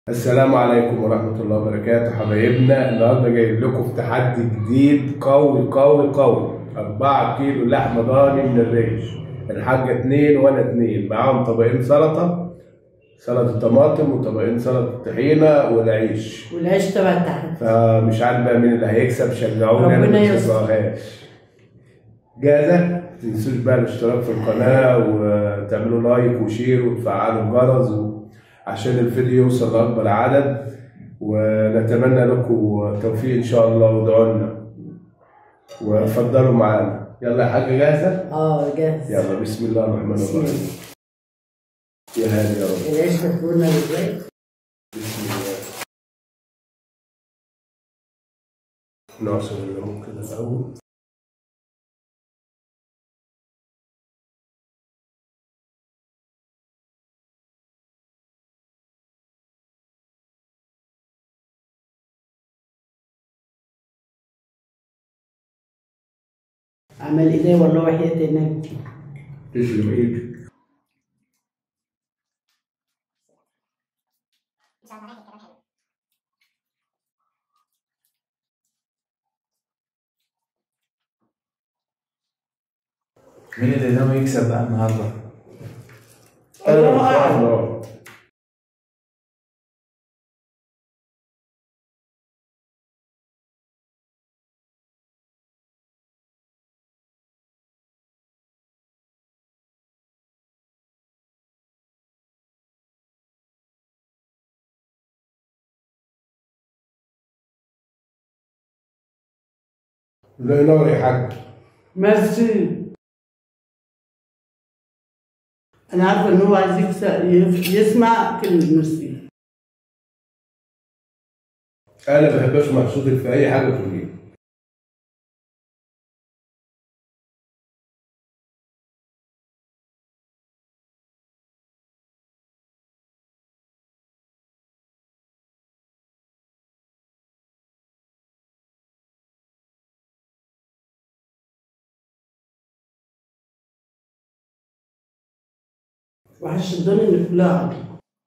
السلام عليكم ورحمة الله وبركاته حبايبنا النهارده جايب لكم في تحدي جديد قوي قوي قوي 4 كيلو لحمة ضاني من الريش الحاجة اتنين وانا اتنين معاهم طبقين سلطة سلطة طماطم وطبقين سلطة طحينة والعيش والعيش تبع التحت فمش عارف بقى مين اللي هيكسب شجعوني انا ربنا ما يستر. شجعوهاش جاهزة؟ ما تنسوش بقى الاشتراك في القناة وتعملوا لايك وشير وتفعلوا الجرس و- عشان الفيديو يوصل لأكبر عدد ونتمنى لكم التوفيق إن شاء الله وادعوا لنا واتفضلوا معانا يلا يا حاجة جاهزة؟ اه جاهز يلا بسم الله الرحمن بسم الرحيم الله. يا هادي يا رب العيش تاكلنا ازاي؟ بسم الله نعصر الليمون كده الأول عمل ايديه والله وحياة النبي تسلم ايدك مين اللي ناوي يكسب بقى النهارده؟ انا ان شاء الله الله ينور يا حاج ميرسي انا عارفه ان هو عايز يكسر يف- يسمع كلمه ميرسي انا ما بحبش مقصودك في اي حاجه تقوليها وحش الدنيا اللي كلها عادي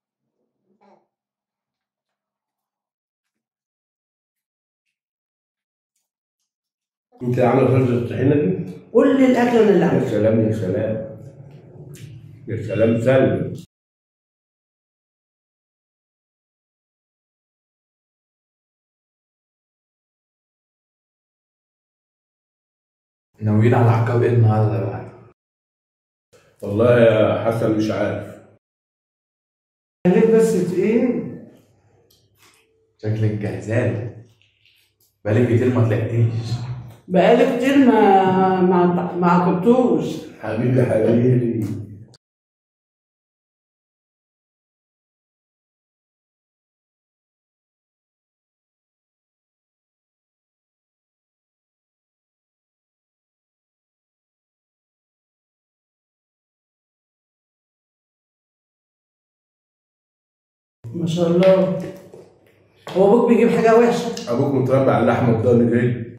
انت عامله فرز الطحينه دي قول لي الاكل انا اللي يا عامله سلام يا سلام يا سلام سلم ناويين على عقاب ايه النهارده بقى؟ والله يا حسن مش عارف خليك بس تقيل شكلك جاهزالي بقالي كتير ما طلعتيش بقالي كتير ما ما ما عاقبتوش حبيبي حبيبي ما شاء الله هو ابوك بيجيب حاجه وحشه ابوك متربي على اللحمه الضاني جاي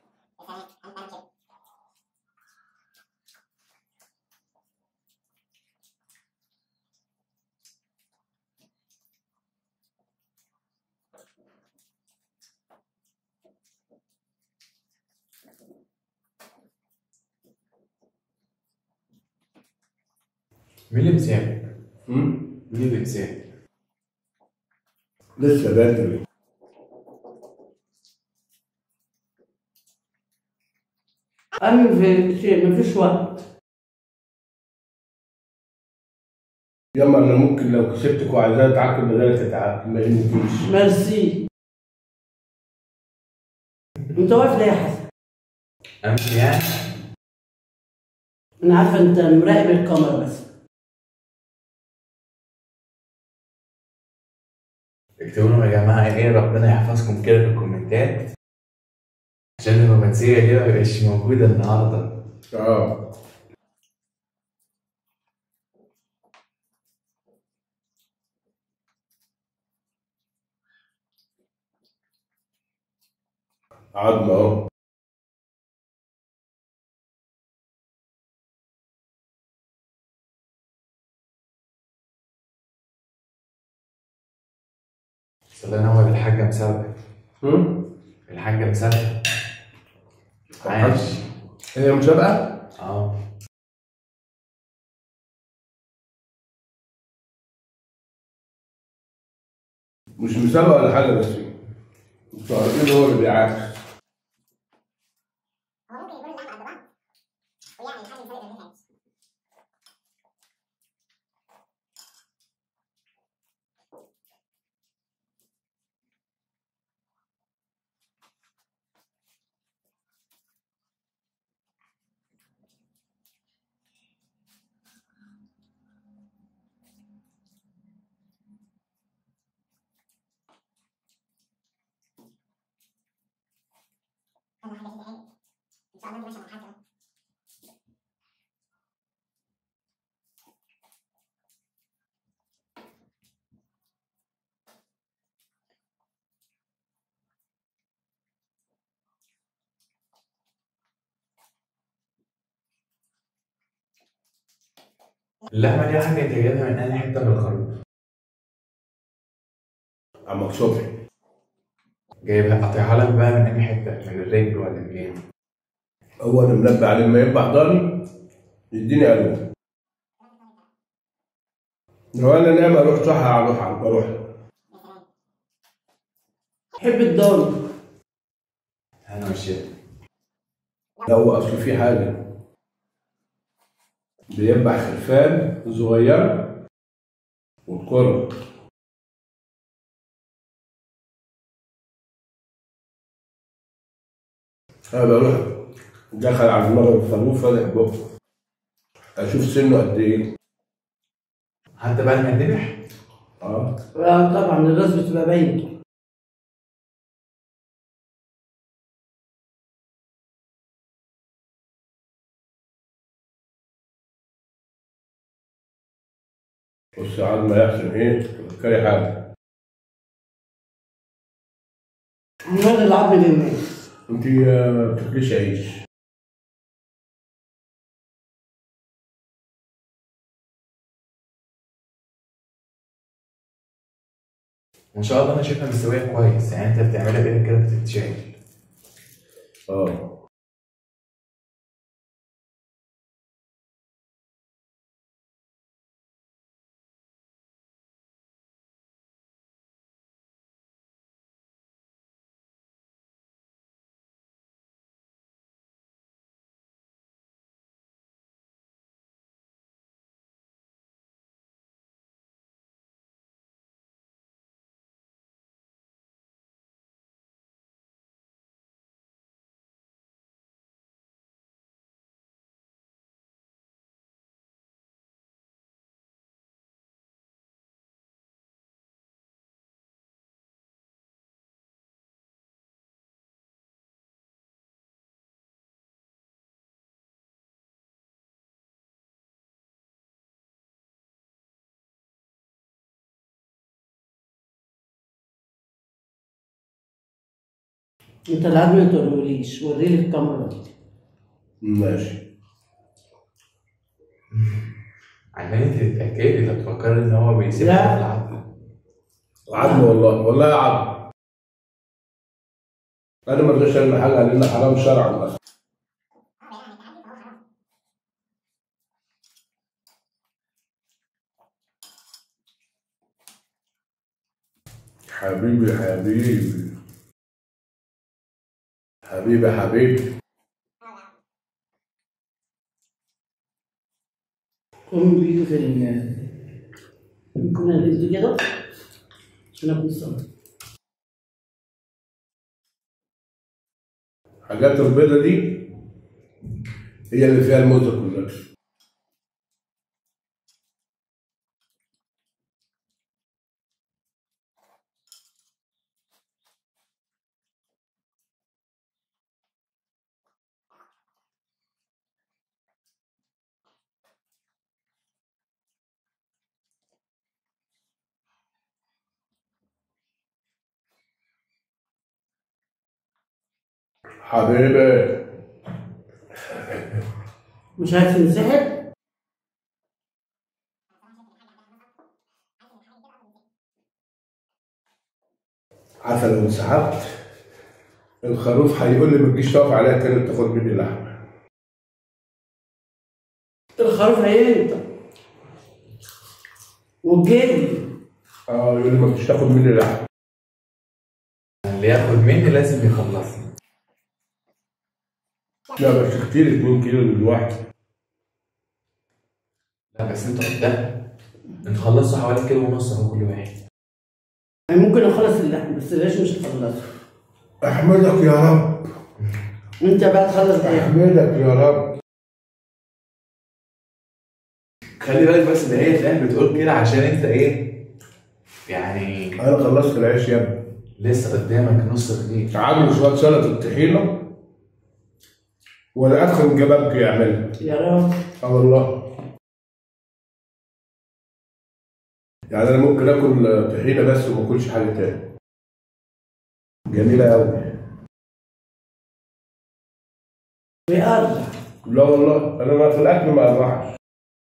مين اللي مسافر؟ هم؟ مين اللي مسافر؟ لسه بدري انا في شيء ما فيش وقت ياما انا ممكن لو كسبتك وعايزاها تعاقب من غير تتعاقب ما يمكنش ميرسي انت واقف ليه يا حسن امشي يعني؟ انا عارفه انت مراقب الكاميرا بس اكتبوا لهم يا جماعه ايه ربنا يحفظكم كده في الكومنتات عشان الرومانسيه دي ما بقتش موجوده النهارده اه عظمه اهو الله ينور الحاجة مسابقة هم؟ الحاجة مسابقة عاش هي مسابقة؟ اه مش مسابقة ولا حاجة بس انتوا عارفين هو اللي بيعاكس هو ممكن يكون اللحم قد بعض ويعني الحاجه الفرق بين الحاجات كذا حاجه كده اهي ان شاء الله انت ماشيه مع الحاجه اللحمة دي حاجة انت جايبها من أي حتة من الخروف عمك صبحي جايبها قاطعها لك بقى من أي حتة من الرجل ولا منين هو انا منبه عليه لما يبقى ضاني يديني الو لو انا نام اروح صح اروح اروح حب الضان أنا والشيخ لو اصل في حاجه بيذبح خرفان صغيره وتكرر انا بروح دخل على دماغ الخروف فاتح بقه اشوف سنه قد ايه حتى بعد ما يذبح اه اه طبعا الراس بتبقى باينه بص على ما يحسن ايه تفكري حاجه عمال العظم للناس انت آه، ما بتاكليش عيش ما شاء الله أنا شايفها مستوية كويس يعني أنت بتعملها بإيدك كده بتتشال اه انت العظم ما تقولوليش وريلي الكاميرا ماشي عشان انت تتأكدي لا تفكري ان هو بيسيب لا. لك العظم عظم والله والله يا عظم انا ما رضيتش اعمل حاجه لان حرام شرعا اصلا حبيبي حبيبي حبيبي حبيبي هم بيجوا في ال ممكن اهز كده عشان اكون صغير حاجات البيضة دي هي اللي فيها الموزة كلها حبيبي مش عارف تنسحب عارفه لو انسحبت الخروف هيقول لي ما تجيش تقف عليا تاني وتاخد مني لحمه الخروف هينطق والجدي اه يقول لي ما تجيش تاخد مني لحمه اللي ياخد مني لازم يخلصني لا بس كتير 2 كيلو للواحد لا بس انتوا قدام نخلصوا حوالي كيلو ونص اهو كل واحد يعني ممكن اخلص اللحم بس ليش مش هخلصه احمدك يا رب انت بقى تخلص ايه احمدك يا رب خلي بالك بس ان هي تلاقيها بتقول كده عشان انت ايه يعني انا خلصت العيش يا ابني لسه قدامك نص رغيف عامل شويه سلطه الطحينه ولا ادخل جبابك يعملها يا رب اه والله يعني انا ممكن اكل طحينه بس وما اكلش حاجه تاني جميله قوي ويقرب لا والله انا ما في الاكل ما اربحش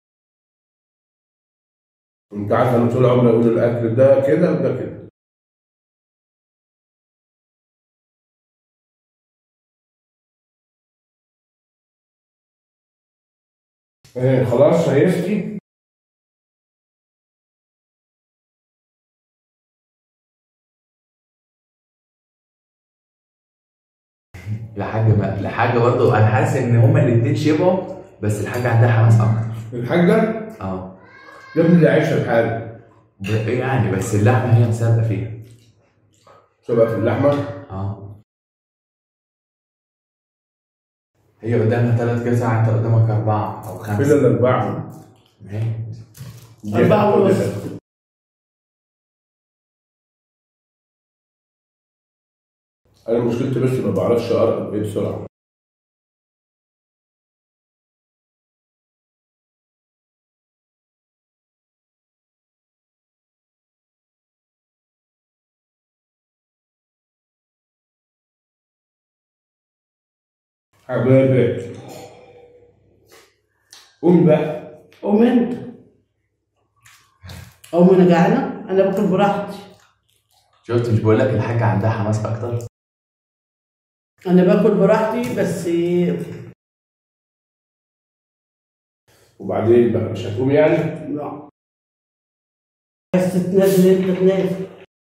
انت عارف انا طول عمري اقول الاكل ده كده وده كده ايه خلاص شايفتي لحاجه ما لحاجه برضه انا حاسس ان هما الاثنين شبهوا بس الحاجه عندها حماس اكتر الحاجه اه يا ابني دي عايشه الحاجه ب- يعني بس اللحمه هي مسابقه فيها تبقى في اللحمه اه هي قدامها ثلاث قطع انت قدامك اربعه او فين خمسه الاربعه اهي. أربعة ونص. انا مشكلتي بس ما بعرفش ارقد ايه بسرعه حبايبي قوم بقى قوم انت قوم انا جعانه انا باكل براحتي شفت مش بقول لك الحاجه عندها حماس اكتر انا باكل براحتي بس وبعدين بقى مش هتقوم يعني لا عايز تتنازل انت تنازل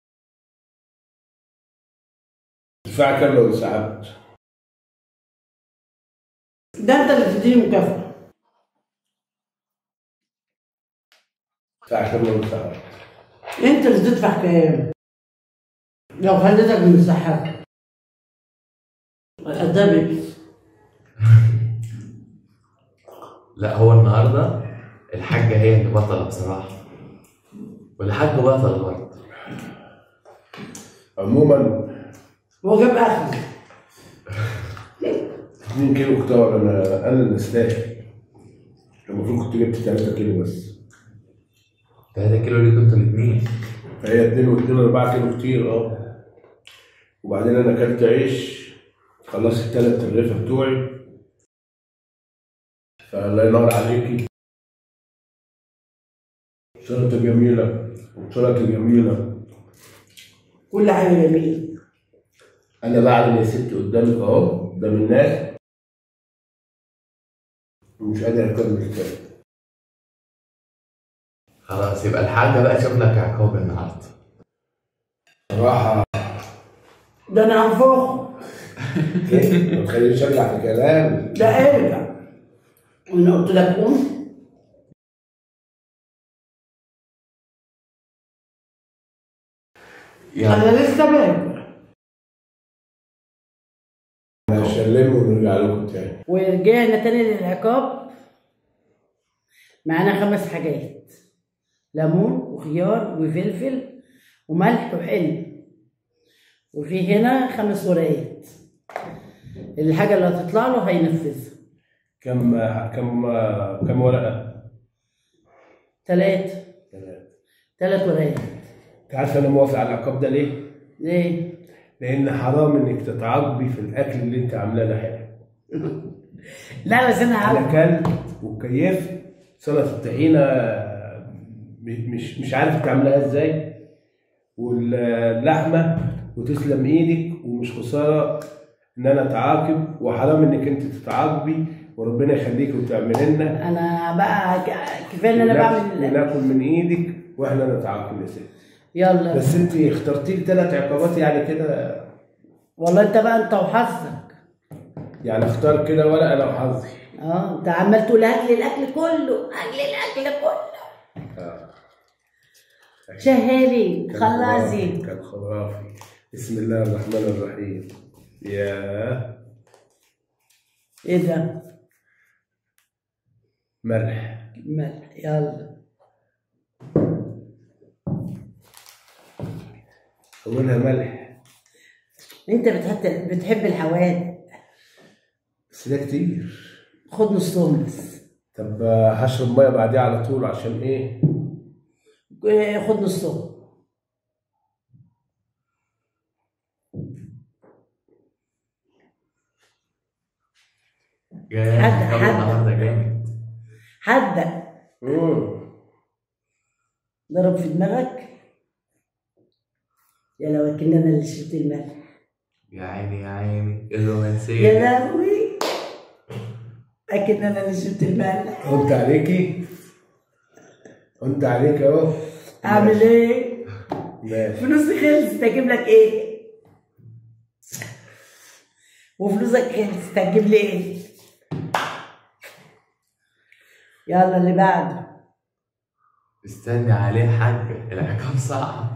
الساعه كام لو انسحبت ده انت اللي تديني مكافأة الساعه كام لو انسحبت انت اللي تدفع كام لو خليتك من السحاب ده بيبس لا هو النهارده الحاجه هي اللي بطله بصراحه والحاج بطل برضه عموما هو جاب اخر 2 كيلو كتار انا انا اللي استاهل المفروض كنت جبت 3 كيلو بس 3 كيلو ليكوا انتوا الاثنين فهي 2 و2 4 كيلو كتير اه وبعدين انا اكلت عيش خلصت الثلاث الرغيفه بتوعي فالله ينور عليكي سلطه جميله وسلطه جميله كل حاجه جميله انا بعلم يا ست قدامك اهو قدام الناس مش قادر اكمل تاني خلاص يبقى الحاجه بقى شوف لك عقاب النهارده صراحه ده انا هنفخ ما تخلينيش ارجع في كلام ده ارجع انا قلت لك قوم يلا انا لسه باكل هنسلم ونرجع لكم تاني ورجعنا تاني للعقاب معانا خمس حاجات ليمون وخيار وفلفل وملح وحلو وفي هنا خمس ورقات الحاجة اللي هتطلع له هينفذها كم كم كم ورقه؟ تلاتة تلات ورقات انت عارف انا موافق على العقاب ده ليه؟ ليه؟ لان حرام انك تتعاقبي في الاكل اللي انت عاملاه ده حلو لا بس انا انا عارف اكلت وكيفت سلطه الطحينه م- مش مش عارف انت عاملاها ازاي واللحمه وتسلم ايدك ومش خساره ان انا اتعاقب وحرام انك انت تتعاقبي وربنا يخليك وتعملي لنا انا بقى ك- كفايه ان انا بعمل وناكل من ايدك واحنا نتعاقب يا ست يلا بس انت اخترتي لي ثلاث عقابات يعني كده والله انت بقى انت وحظك يعني اختار كده ورقه انا وحظي اه انت عمال تقول هات لي الاكل كله هات لي الاكل كله آه. شهالي كان خلصي خرافي، كان خرافي بسم الله الرحمن الرحيم يا ايه ده ملح ملح يلا اولها ملح انت بتحب بتحب الحوادق بس ده كتير خد نصهم بس طب آه، هشرب ميه بعديها على طول عشان ايه إيه، خد نصهم جامد حد- أول حد. النهارده جامد حدق مم. ضرب في دماغك يا لو اكن انا اللي شربت الملح يا عيني يا عيني الرومانسية يا دي. لهوي اكن انا اللي شربت الملح قمت عليكي قمت عليك اهو اعمل ايه ماشي فلوسي خلصت اجيب لك ايه وفلوسك خلصت هتجيب لي ايه يلا اللي بعده استني عليه حاجة العقاب صعب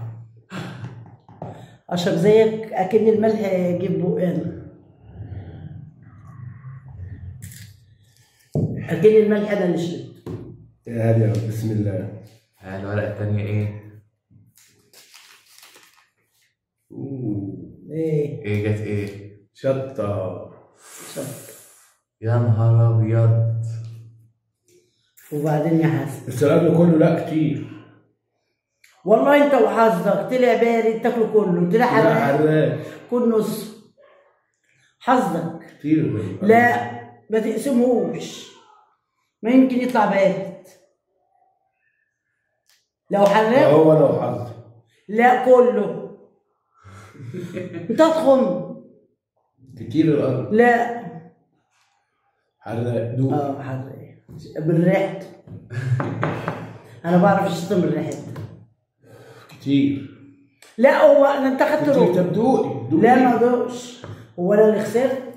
اشرب زيك اكن الملح يجيب بقنا اكن الملح انا اللي شربت يا هادي يا رب، بسم الله ها الورقة التانية ايه؟ أوه. ايه ايه جت ايه؟ شطه شرب. يا نهار ابيض وبعدين يا حسن السلام كله لا كتير والله انت وحظك طلع بارد تاكله كله طلع لا حراق حراق كل نص حظك كتير لا ما تقسمهوش ما يمكن يطلع بارد لو حراق هو انا وحظي لا كله انت هتخم كتير الارض لا حراق دوب اه حراق بالريحة انا بعرف الشتم بالريحة كتير لا هو انا انت خدت كتير ربع طب دوقي دوقي لا ما دوش هو انا اللي خسرت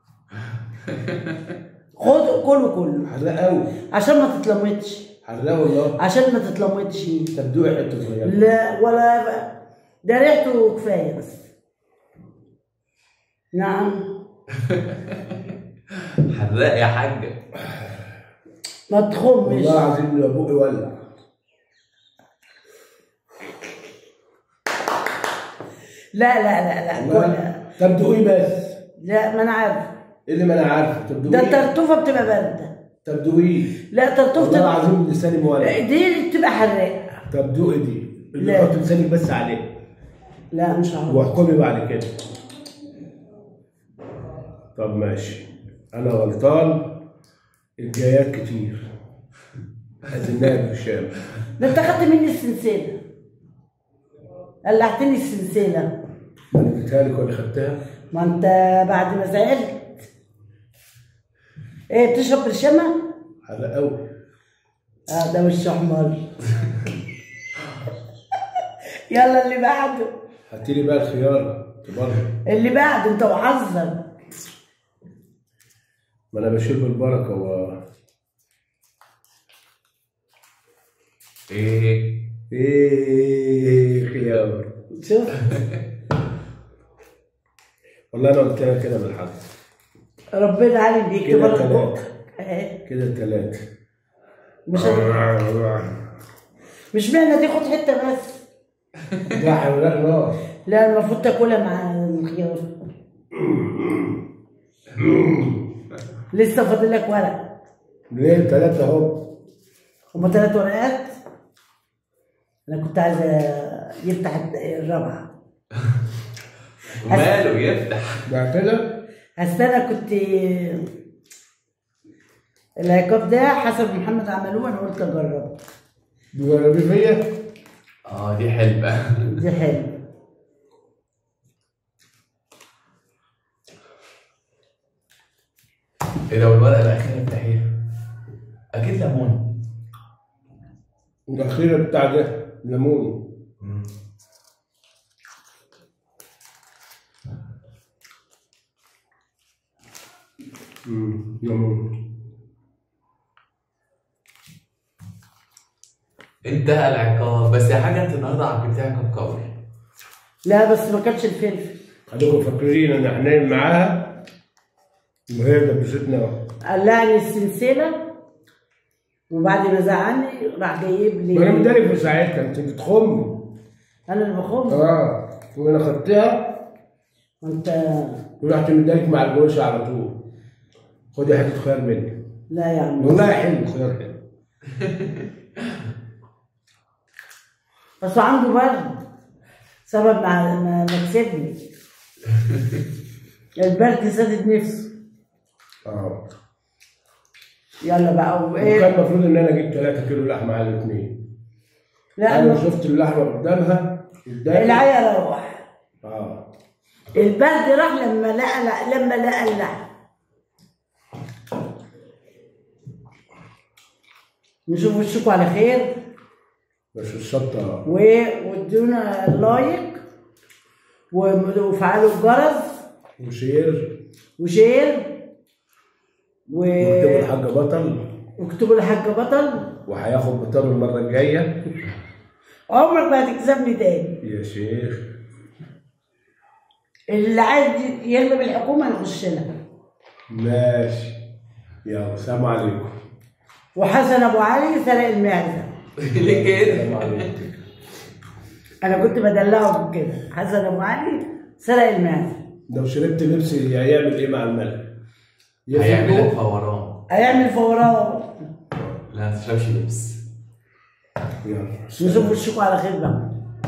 خد كله كله حراق قوي عشان ما تتلمطش حراق والله عشان ما تتلمطش طب دوقي حته صغيره لا ولا ده ريحته كفايه بس نعم حراق يا حاجة ما تخمش والله العظيم لو بقي ولع لا لا لا لا والله. كلها طب دوقي بس لا ما انا عارف ايه اللي ما انا عارفه طب ده دوقي الترتوفه بتبقى بارده طب دوقي لا والله ترتوفه العظيم لساني مولع دي اللي بتبقى حراقه طب دوقي دي اللي لا. حط لسانك بس عليه لا مش عارف واحكمي بعد كده طب ماشي انا غلطان الجايات كتير هزناها بهشام ده انت خدت مني السلسله قلعتني السلسله انا اديتها لك ولا خدتها؟ ما انت بعد ما زعلت ايه بتشرب برشامه؟ حرق قوي اه ده وش احمر يلا اللي بعده هاتي لي بقى الخيار بره اللي بعده انت وحظك ما انا بشيل بالبركه و ايه ايه خيار شوف والله انا قلت لها كده بالحظ ربنا عالم بيكتب كده لك تلاتة. بقك اهي. كده ثلاثه مش مش معنى دي خد حته بس لا حولاء نار لا المفروض تاكلها مع الخيار لسه فاضل لك ورق ليه ثلاثه اهو هما ثلاث ورقات انا كنت عايزه يفتح الرابعه وماله يفتح ده كده هستنى كنت العقاب ده حسب محمد عملوه انا قلت اجرب تجربي فيا اه دي حلبة دي حلو ايه لو الورقه الاخيره بتاعتها اكيد ليمون الأخيرة بتاع ده ليمون مم. مم، ليمون انتهى العقاب بس يا حاجه انت النهارده عاقبتها عقاب قوي لا بس ما كانش الفلفل خليكم فاكرين إن إحنا نايم معاها وهي دبستنا قلعني السلسله وبعد ما زعلني راح جايب لي وأنا مداري في ساعتها أنت بتخمي انا اللي بخم اه وانا خدتها وانت ورحت مدارك مع الجوشه على طول خدي حته خيار مني لا يا عم والله حلو خيار حلو بس عنده برد سبب مع ما ما كسبني البرد سدد نفسه اه يلا بقى وكان وايه المفروض ان انا اجيب 3 كيلو لحمه على الاثنين لا انا أنا- شفت اللحمه قدامها قدامي العيا روح اه البرد راح لما لقى لما لقى اللحم نشوف وشكم على خير بس الشطه و- وادونا لايك و- وفعلوا الجرس وشير وشير و... واكتبوا الحاج بطل واكتبوا الحاج بطل وهياخد بطل المره الجايه عمرك ما هتكسبني تاني يا شيخ اللي عايز يغلب الحكومه يخش لها ماشي يلا سلام عليكم وحسن ابو علي سرق المعزه ليه كده؟ سلام عليكم انا كنت بدلعه كده حسن ابو علي سرق المعزه لو شربت لبسي هيعمل ايه مع الملح؟ هيعمل لك يفرقه؟ فوران هيعمل فوران لا ما تشربش لبس يلا نشوف وشكم على خير بقى